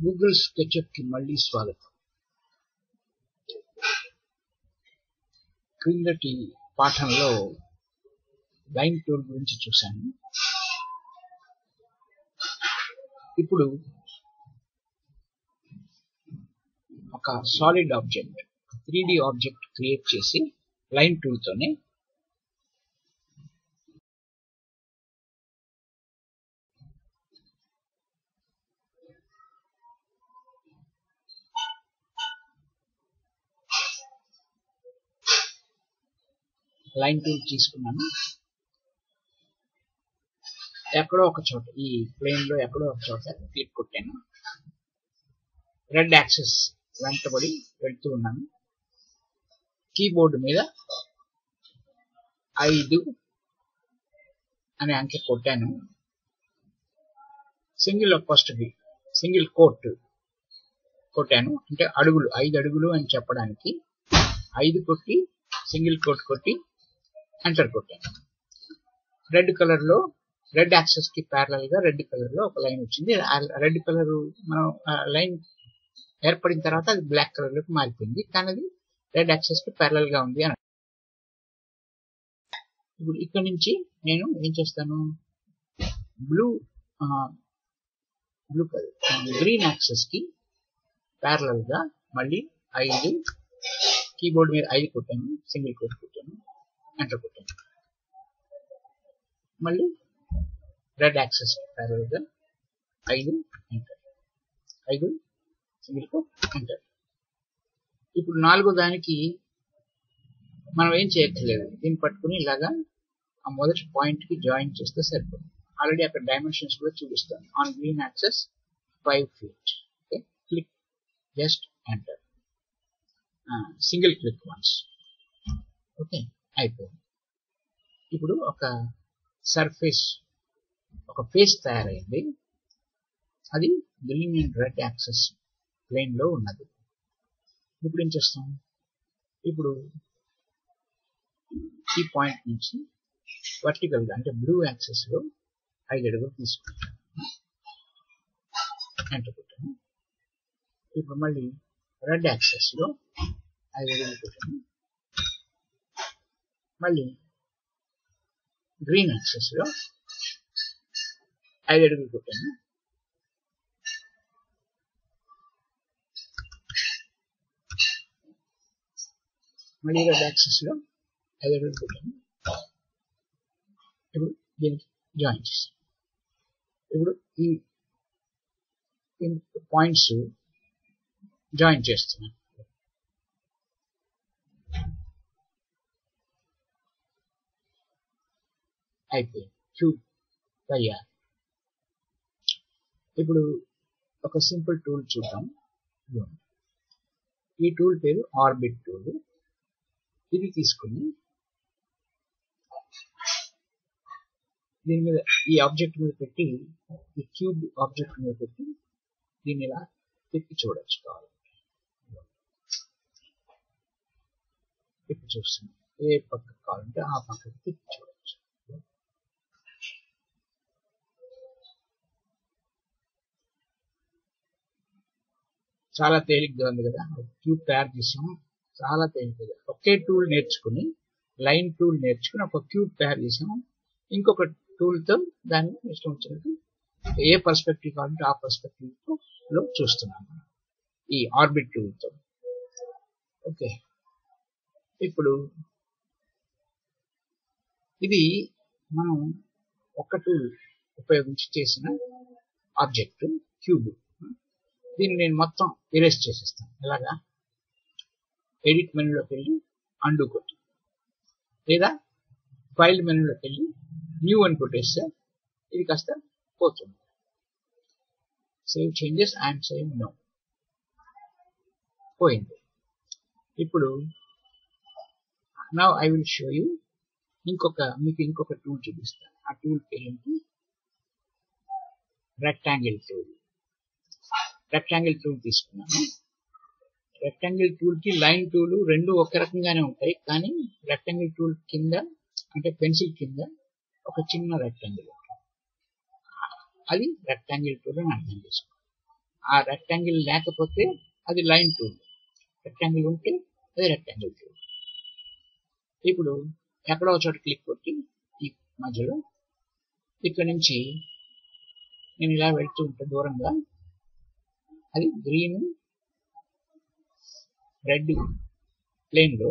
Google SketchUp కి మళ్ళీ స్వాగతం క్రిందటి పాఠంలో లైన్ టూల్ గురించి చూశాను ఇప్పుడు ఒక solid object three D object create చేసి లైన్ టూల్ తోనే లైన్ టూల్ తీసుకున్నాను ఎక్కడో ఒక చోట ఈ ప్లేన్ లో ఎక్కడో ఒక చోట క్లిక్ కొట్టాను రెడ్ యాక్సెస్ వెంటబడి వెళ్తూ ఉన్నాను కీబోర్డు మీద ఐదు అనే అంకె కొట్టాను సింగిల్ ఫస్ట్ సింగిల్ కోట్ కొట్టాను అంటే అడుగులు ఐదు అడుగులు అని చెప్పడానికి ఐదు కొట్టి సింగిల్ కోట్ కొట్టి ఎంటర్ కొట్టాను రెడ్ కలర్ లో రెడ్ యాక్సెస్ కి ప్యారలల్ గా రెడ్ కలర్ లో ఒక లైన్ వచ్చింది రెడ్ కలర్ మనం లైన్ ఏర్పడిన తర్వాత అది బ్లాక్ కలర్ లోకి మారిపోయింది కానీ అది రెడ్ యాక్సెస్ కి ప్యారలల్ గా ఉంది అని ఇప్పుడు ఇక్కడ నుంచి నేను ఏం చేస్తాను blue blue colour green axis కి ప్యారలల్ గా మళ్ళీ ఐదు కీబోర్డ్ మీద ఐదు కొట్టాను సింగిల్ కోట్ కొట్టాను ఎంటర్ కొట్టాను మళ్ళీ రెడ్ యాక్సెస్ ప్యారల్ గా ఐదు ఎంటర్ ఐదు సింగిల్ కోట్ ఎంటర్ ఇప్పుడు నాలుగో దానికి మనం ఏం చేయట్లేదు దీన్ని పట్టుకుని ఇలాగా ఆ మొదటి పాయింట్ కి జాయిన్ చేస్తే సరిపోతుంది ఆల్రెడీ అక్కడ డైమెన్షన్స్ కూడా చూపిస్తాను on green axis five feet okay click just enter single click once okay అయిపోయింది ఇప్పుడు ఒక సర్ఫేస్ ఒక ఫేస్ తయారైంది అది green and red axis plane లో ఉన్నది ఇప్పుడు ఏం చేస్తాం ఇప్పుడు ఈ పాయింట్ నుంచి వర్టికల్ గా అంటే బ్లూ యాక్సెస్ లో ఐదు అడుగులు తీసుకుంటాను ఎంటర్ కొట్టాను ఇప్పుడు మళ్ళీ రెడ్ యాక్సెస్ లో ఐదు అడుగులు కొట్టాను మళ్ళీ గ్రీన్ యాక్సెస్ లో ఐదు అడుగులు కొట్టాను మళ్ళీ రెడ్ యాక్సెస్ లో ఐదు అడుగులు కొట్టాను ఇప్పుడు దీనికి జాయిన్ చేస్తాను ఇప్పుడు ఈ పాయింట్స్ జాయిన్ చేస్తున్నాను అయిపోయింది క్యూబ్ తయారు ఇప్పుడు ఒక సింపుల్ టూల్ చూద్దాం ఈ టూల్ పేరు ఆర్బిట్ టూల్ ఇది తీసుకుని దీని మీద ఈ ఆబ్జెక్ట్ మీద పెట్టి ఈ క్యూబ్ ఆబ్జెక్ట్ మీద పెట్టి దీన్ని ఇలా తిప్పి చూడొచ్చు కావాలి తిప్పి చూస్తుంది ఏ పక్కకు కావాలంటే ఆ పక్కకు తిప్పి చూడొచ్చు చాలా తేలిగ్గా ఉంది కదా క్యూబ్ తయారు చేసాము చాలా తేలికగా ఒకే టూల్ నేర్చుకుని లైన్ టూల్ నేర్చుకుని ఒక క్యూబ్ తయారు చేసాము ఇంకొక టూల్ తో దాన్ని ఇష్టం వచ్చినట్టు ఏ పర్స్పెక్టివ్ కావాలంటే ఆ పర్స్పెక్టివ్ లో చూస్తున్నాము ఈ ఆర్బిట్ టూల్ తో ఓకే ఇప్పుడు ఇది మనం ఒక టూల్ ఉపయోగించి చేసిన ఆబ్జెక్ట్ క్యూబ్ దీన్ని నేను మొత్తం ఎరేస్ చేసేస్తాను ఎలాగా ఎడిట్ మెనూలోకి వెళ్ళి అండు కొట్టి లేదా ఫైల్ మెనూలోకి వెళ్ళి న్యూ అని కొట్టేస్తే ఇది కాస్త పోతుంది save changes and save no పోయింది ఇప్పుడు now I will show you ఇంకొక మీకు ఇంకొక టూల్ చూపిస్తాను ఆ టూల్ పేరేంటి రెక్టాంగిల్ టూల్ రెక్టాంగిల్ టూల్ తీసుకున్నాను రెక్టాంగిల్ టూల్ కి లైన్ టూల్ రెండు ఒక రకంగానే ఉంటాయి కానీ రెక్టాంగిల్ టూల్ కింద అంటే పెన్సిల్ కింద ఒక చిన్న రెక్టాంగిల్ అది రెక్టాంగిల్ టూల్ అని అర్థం చేసుకో ఆ రెక్టాంగిల్ లేకపోతే అది లైన్ టూల్ రెక్టాంగిల్ ఉంటే అది రెక్టాంగిల్ టూల్ ఇప్పుడు ఎక్కడో ఒక చోట క్లిక్ కొట్టి ఈ మధ్యలో ఇక్కడ నుంచి నేను ఇలా వెళ్తూ ఉంటే దూరంగా అది గ్రీన్ రెడ్ ప్లేన్ లో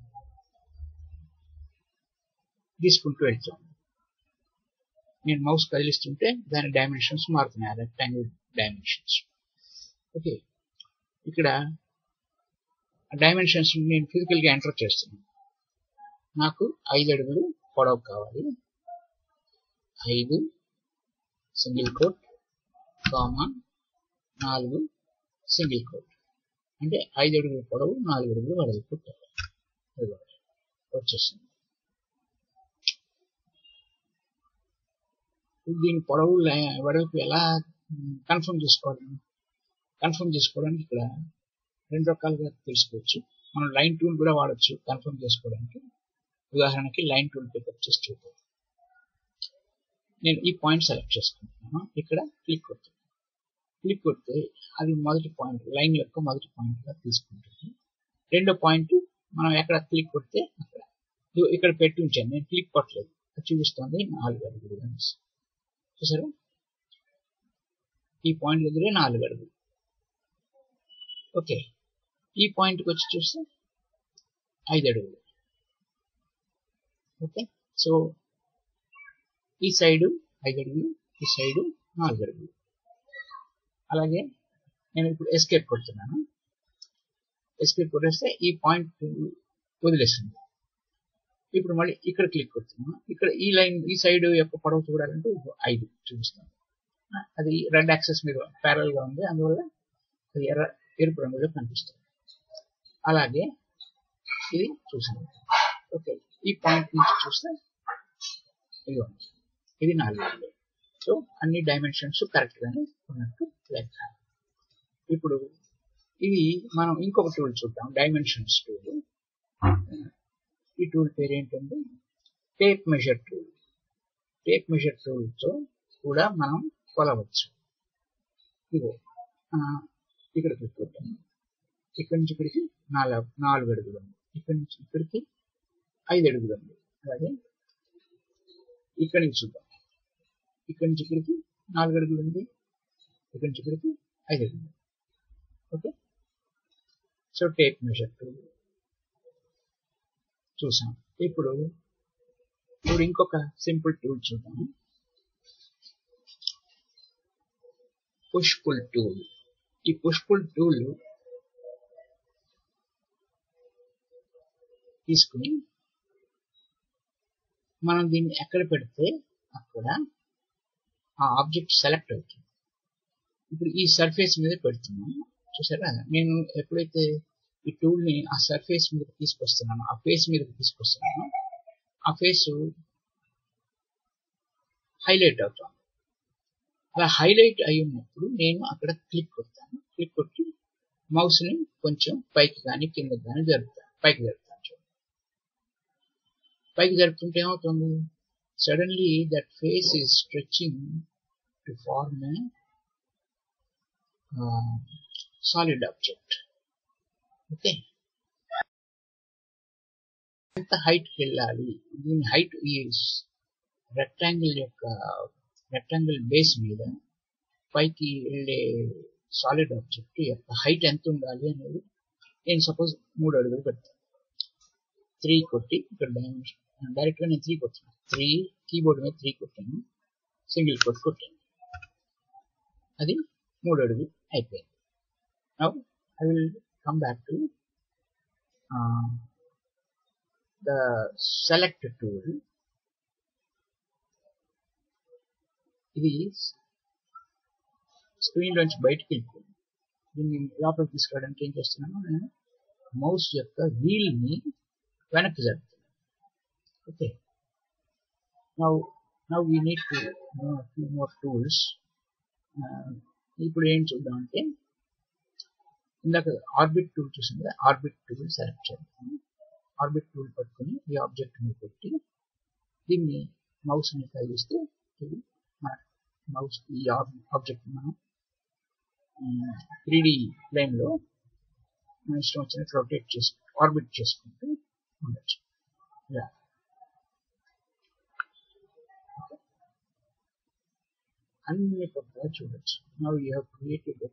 తీసుకుంటూ వెళ్తాను నేను మౌస్ కదిలిస్తుంటే దాని డైమెన్షన్స్ మారుతున్నాయి రెక్టాంగిల్ డైమెన్షన్స్ ఓకే ఇక్కడ డైమెన్షన్స్ నేను ఫిజికల్ గా ఎంటర్ చేస్తున్నాను నాకు ఐదు అడుగులు పొడవు కావాలి ఐదు సింగిల్ కోట్ కామా నాలుగు సింగిల్ కోట్ అంటే ఐదు అడుగులు పొడవు నాలుగు అడుగులు వెడల్పు పెట్టాలి వచ్చేసింది దీని పొడవు వెడల్పు ఎలా కన్ఫర్మ్ చేసుకోవాలి కన్ఫర్మ్ చేసుకోవడానికి ఇక్కడ రెండు రకాలుగా తెలుసుకోవచ్చు మనం లైన్ టూల్ కూడా వాడచ్చు కన్ఫర్మ్ చేసుకోవడానికి ఉదాహరణకి లైన్ టూల్ పికప్ చేసి చూద్దాం నేను ఈ పాయింట్ సెలెక్ట్ చేసుకుంటున్నాను ఇక్కడ క్లిక్ కొడుతున్నాను క్లిక్ కొడితే అది మొదటి పాయింట్ లైన్ యొక్క మొదటి పాయింట్ గా తీసుకుంటుంది రెండో పాయింట్ మనం ఎక్కడ క్లిక్ కొడితే అక్కడ ఇక్కడ పెట్టి ఉంచాను నేను క్లిక్ కొట్టలేదు చూపిస్తుంది నాలుగు అడుగులు అనేసి చూసారా ఈ పాయింట్ దగ్గరే నాలుగు అడుగులు ఓకే ఈ పాయింట్కి వచ్చి చూస్తే ఐదు అడుగులు ఓకే సో ఈ సైడు ఐదు అడుగులు ఈ సైడు నాలుగు అడుగులు అలాగే నేను ఇప్పుడు ఎస్కేప్ కొడుతున్నాను ఎస్కేప్ కొట్టేస్తే ఈ పాయింట్ వదిలేస్తుంది ఇప్పుడు మళ్ళీ ఇక్కడ క్లిక్ కొడుతున్నాను ఇక్కడ ఈ లైన్ ఈ సైడ్ యొక్క పొడవు చూడాలంటే ఐదు చూపిస్తాను అది రెడ్ యాక్సెస్ మీద ప్యారల్ గా ఉంది అందువల్ల అది ఎర్ర ఎరుపు రంగులో కనిపిస్తుంది అలాగే ఇది చూసాను ఓకే ఈ పాయింట్ నుంచి చూస్తే ఇదిగో ఇది నాలుగు సో అన్ని డైమెన్షన్స్ కరెక్ట్ గానే ఉన్నట్టు లెక్క ఇప్పుడు ఇది మనం ఇంకొక టూల్ చూద్దాం డైమెన్షన్స్ టూల్ ఈ టూల్ పేరు ఏంటంటే tape measure tool tape measure టూల్తో కూడా మనం కొలవచ్చు ఇదిగో ఇక్కడ క్లిక్ కొట్టాము ఇక్కడి నుంచి ఇక్కడికి నాలుగు నాలుగు అడుగులు ఉంది ఇక్కడి నుంచి ఇక్కడికి ఐదు అడుగులు ఉంది అలాగే ఇక్కడి నుంచి చూద్దాం ఇక్కడి నుంచి ఇక్కడికి నాలుగు అడుగులు ఉంది ఇక్కడి నుంచి ఇక్కడికి ఐదు అడుగులు okay so tape measure tool చూసాం ఇప్పుడు ఇప్పుడు ఇంకొక సింపుల్ టూల్ చూద్దాం పుష్ పుల్ టూల్ ఈ పుష్ పుల్ టూల్ తీసుకుని మనం దీన్ని ఎక్కడ పెడితే అక్కడ ఆ ఆబ్జెక్ట్ సెలెక్ట్ అవుతుంది ఇప్పుడు ఈ సర్ఫేస్ మీద పెడుతున్నాం చూసారా నేను ఎప్పుడైతే ఈ టూల్ ని ఆ సర్ఫేస్ మీద తీసుకొస్తున్నాను ఆ ఫేస్ మీద తీసుకొస్తున్నాను ఆ ఫేస్ హైలైట్ అవుతాను అలా హైలైట్ అయి ఉన్నప్పుడు నేను అక్కడ క్లిక్ కొడతాను క్లిక్ కొట్టి మౌస్ ని కొంచెం పైకి కానీ కింద కానీ జరుపుతాను పైకి జరుపుతాను పైకి జరుపుతుంటే ఏమవుతుంది suddenly that face is stretching to form a solid object okay ఎంత హైట్కి వెళ్ళాలి దీని హైట్ ఈ రెక్టాంగిల్ యొక్క రెక్టాంగిల్ బేస్ మీద పైకి వెళ్ళే సాలిడ్ ఆబ్జెక్ట్ యొక్క హైట్ ఎంత ఉండాలి అనేది నేను సపోజ్ మూడు అడుగులు పెడతాను త్రీ కొట్టి ఇక్కడ డైమెన్షన్ డైరెక్ట్గా నేను త్రీ కొట్టాను త్రీ కీబోర్డ్ మీద త్రీ కొట్టాను సింగిల్ కొట్టి కొట్టాను అది మూడు అడుగులు అయిపోయింది now I will come back to uh, the select tool ఇది స్క్రీన్ నుంచి బయటకు వెళ్ళిపోయింది దీన్ని లోపలికి తీసుకురావడానికి ఏం చేస్తున్నాను నేను మౌస్ యొక్క వీల్ ని వెనక్కి జరుపుతున్నాను okay now now we need to few more tools ఇప్పుడు ఏం చూద్దాం అంటే ఇందాక ఆర్బిట్ టూల్ చూసింది కదా ఆర్బిట్ టూల్ సెలెక్ట్ చేస్తాను ఆర్బిట్ టూల్ పట్టుకుని ఈ ఆబ్జెక్ట్ ని పెట్టి దీన్ని మౌస్ ని కలిగిస్తే ఇది మన మౌస్ ఈ ఆబ్జెక్ట్ మనం త్రీ డి ప్లేన్లో మన ఇష్టం వచ్చినట్టు రొటేట్ చేసుకుంటూ ఆర్బిట్ చేసుకుంటూ ఉండొచ్చు ఇలా అన్ని కొత్తగా చూడొచ్చు now you have created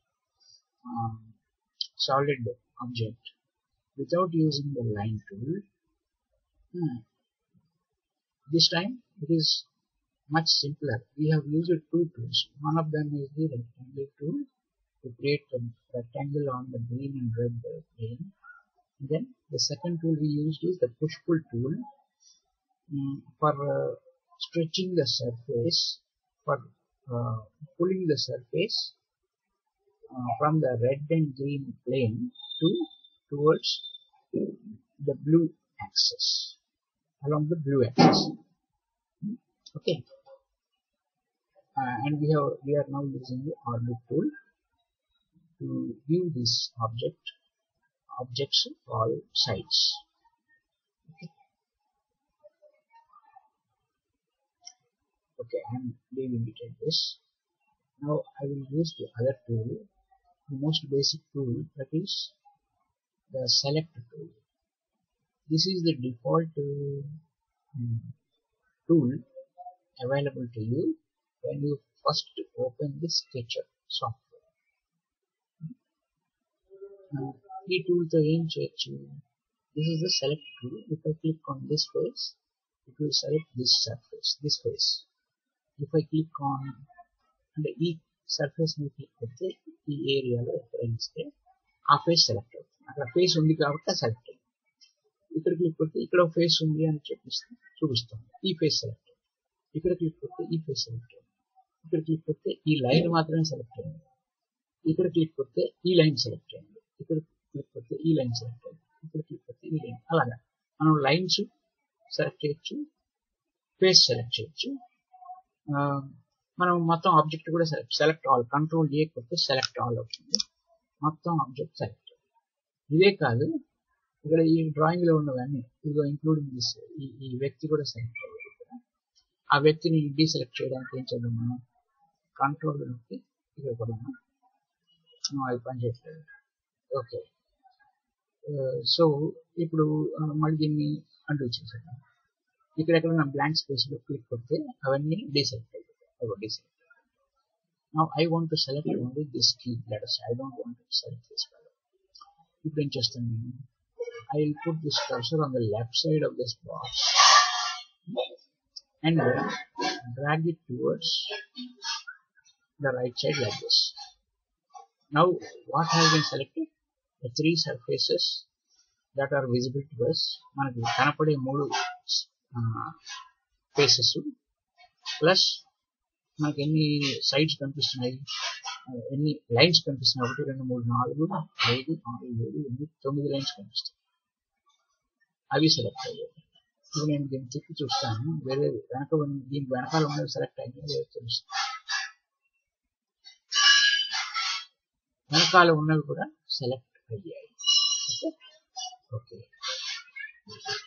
solid object without using the line tool hmm. this time it is much simpler we have used two tools one of them is the rectangle tool to create a rectangle on the green and red plane then the second tool we used is the push pull tool um, for uh, stretching the surface for uh, pulling the surface uh, from the red and green plane to towards the blue axis along the blue axis okay uh, and we have we are now using the orbit tool to view this object objects all sides okay okay i'm delimited this now i will use the other tool the most basic tool that is the select tool. This is the default uh, um, tool available to you when you first open the SketchUp software. Now, ఈ టూల్తో ఏం చేయొచ్చు this is the select tool if I click on this face it will select this surface this face if I click on అంటే ఈ surface మీద click పెడితే ఈ ఏరియాలో ఎక్కడైనా ఇస్తే ఆ ఫేస్ సెలెక్ట్ అవుతుంది అక్కడ ఫేస్ ఉంది కాబట్టి సెలెక్ట్ అయింది ఇక్కడ క్లిక్ కొడితే ఇక్కడ ఫేస్ ఉంది అని చెప్పిస్తే చూపిస్తాం ఈ ఫేస్ సెలెక్ట్ అయింది ఇక్కడ క్లిక్ కొడితే ఈ ఫేస్ సెలెక్ట్ అయింది ఇక్కడ క్లిక్ కొడితే ఈ లైన్ మాత్రమే సెలెక్ట్ అయింది ఇక్కడ క్లిక్ కొడితే ఈ లైన్ సెలెక్ట్ అయింది ఇక్కడ క్లిక్ కొడితే ఈ లైన్ సెలెక్ట్ అయింది ఇక్కడ క్లిక్ కొడితే ఈ లైన్ అలాగా మనం లైన్స్ సెలెక్ట్ చేయొచ్చు ఫేస్ సెలెక్ట్ చేయొచ్చు మనం మొత్తం ఆబ్జెక్ట్ కూడా select select all control A కొడితే సెలెక్ట్ ఆల్ అవుతుంది మొత్తం ఆబ్జెక్ట్ సెలెక్ట్ ఇవే కాదు ఇక్కడ ఈ డ్రాయింగ్ లో ఉన్నవన్నీ ఇదిగో ఇంక్లూడింగ్ దిస్ ఈ ఈ వ్యక్తి కూడా సెలెక్ట్ అయ్యారు ఇక్కడ ఆ వ్యక్తిని డీసెలెక్ట్ చేయడానికి ఏం చేద్దాం మనం కంట్రోల్ నొక్కి ఇక్కడ కూడా అది పనిచేయట్లేదు ఓకే సో ఇప్పుడు మళ్ళీ దీన్ని అంటూ చేసేద్దాం ఇక్కడ ఎక్కడ బ్లాంక్ స్పేస్ లో క్లిక్ కొడితే అవన్నీ డీసెలెక్ట్ అయిపోతాయి deselect Now I want to select only this key letters. I don't want to select this color. ఇప్పుడు ఏం చేస్తాను నేను I will put this cursor on the left side of this box and drag it towards the right side like this. Now what has been selected? The three surfaces that are visible to us. మనకి కనపడే మూడు faces plus మనకి ఎన్ని sides కనిపిస్తున్నాయి ఎన్ని lines కనిపిస్తున్నాయి ఒకటి రెండు మూడు నాలుగు ఐదు ఆరు ఏడు ఎనిమిది తొమ్మిది లైన్స్ కనిపిస్తాయి అవి సెలెక్ట్ అయ్యాయి ఇప్పుడు నేను దీన్ని తిప్పి చూస్తాను వేరే వెనక దీని వెనకాల ఉన్నవి సెలెక్ట్ అయ్యాయి లేదో తెలుస్తుంది వెనకాల ఉన్నవి కూడా సెలెక్ట్ అయ్యాయి ఓకే ఓకే